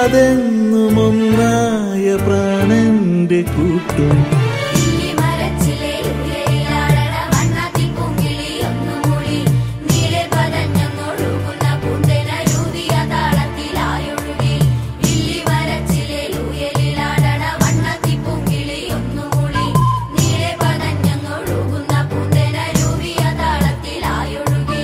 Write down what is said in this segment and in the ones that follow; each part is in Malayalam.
പിരിയാതെന്നും ഒന്നായ പ്രാണന്റെ കൂട്ടും ഇല്ലി മരച്ചിലെ ഉയരിലാടണ വണ്ണാത്തിപ്പൂങ്കിളി ഒന്നുമൂളി നീളെ പതഞ്ഞൊന്നൊഴുകുന്ന പൂന്തേനയൂതിയ താളത്തിലായൊഴുകി ഇല്ലി മരച്ചിലെ ഉയരിലാടണ വണ്ണാത്തിപ്പൂങ്കിളി ഒന്നുമൂളി നീളെ പതഞ്ഞൊന്നൊഴുകുന്ന പൂന്തേനയൂതിയ താളത്തിലായൊഴുകി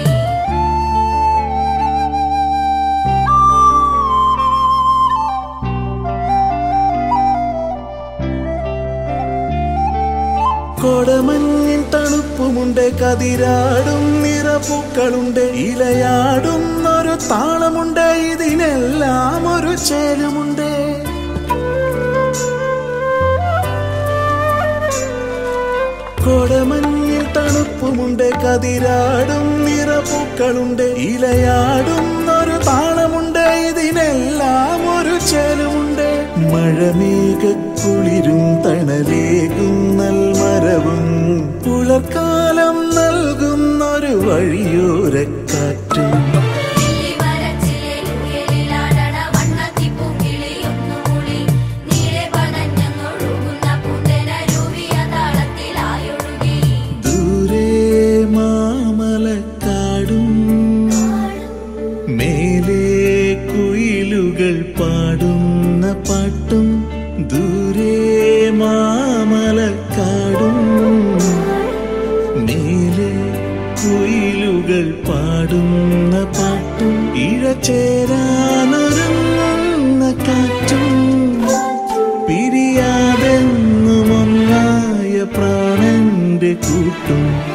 കൊടമഞ്ഞിൻ തണുപ്പുമുണ്ട് കതിരാടും നിറപ്പൂക്കളുണ്ട് ഇലയാടും ഒരു താളമുണ്ട് ഇതിനെല്ലാം ഒരു ചേലുമുണ്ട് കൊടമഞ്ഞിൽ തണുപ്പുമുണ്ട് കതിരാടും നിറപ്പൂക്കളുണ്ട് ഇലയാടും ഒരു താളമുണ്ട് ഇതിനെല്ലാം ഒരു ചേലുമുണ്ട് മഴമേഘക്കുളിരും തണലേകും നൽമരവും പുലർക്കാലം നൽകുന്നൊരു വഴിയോരക്കാറ്റും ഇല്ലി മരച്ചിലെ ഉയരിലാടണ വണ്ണാത്തിപ്പൂങ്കിളി ഒന്നുമൂളി നീളെ പതഞ്ഞൊന്നൊഴുകുന്ന പൂന്തേനയൂതിയ താളത്തിലായൊഴുകി ദൂരെ മാമലക്കാടും മേലെ കുയിലുകൾ പാടുന്ന പാട്ടും ദൂരെ മാമലക്കാടും മേലെ കുയിലുകൾ പാടുന്ന പാട്ടും ഇഴചേരാനൊരുങ്ങുന്ന കാറ്റും പിരിയാതെന്നും ഒന്നായ പ്രാണന്റെ കൂട്ടും